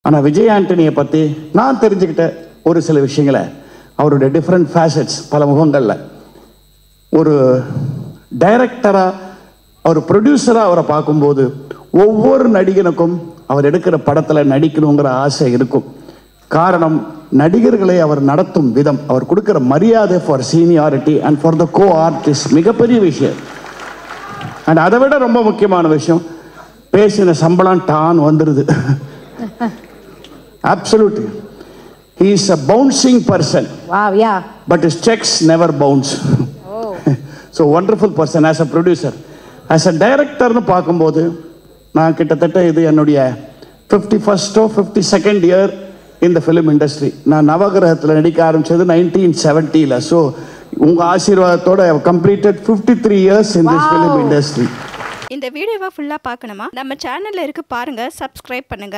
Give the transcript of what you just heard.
ஆனால் விஜய் ஆண்டனியை பற்றி நான் தெரிஞ்சுக்கிட்ட ஒரு சில விஷயங்களை அவருடைய டிஃப்ரெண்ட் ஃபேஷட்ஸ் பல முகங்களில் ஒரு டைரக்டராக அவர் ப்ரொடியூசராக அவரை பார்க்கும்போது ஒவ்வொரு நடிகனுக்கும் அவர் எடுக்கிற படத்தில் நடிக்கணுங்கிற ஆசை இருக்கும் காரணம் நடிகர்களை அவர் நடத்தும் விதம் அவர் கொடுக்கிற மரியாதை for seniority and for the co artist மிகப்பெரிய விஷயம் அண்ட் அதை விட ரொம்ப முக்கியமான விஷயம் பேசின சம்பளம் டான் வந்துடுது absolutely he is a bouncing person Wow, yeah. but his checks never bounce. So wonderful person as a producer as a டைரக்டர்னு பார்க்கும்போது நான் கிட்டத்தட்ட இது என்னுடைய ஃபிஃப்டி ஃபஸ்ட்டோ ஃபிஃப்டி செகண்ட் இயர் இந்த ஃபிலிம் இண்டஸ்ட்ரி நான் நவகிரகத்தில் நடிக்க ஆரம்பிச்சது நைன்டீன் செவன்ட்டியில் ஸோ உங்கள் ஆசீர்வாதத்தோட completed fifty three years in this film industry இந்த வீடியோவை ஃபுல்லாக பார்க்கணுமா நம்ம சேனலில் இருக்கு பாருங்கள் சப்ஸ்கிரைப் பண்ணுங்கள்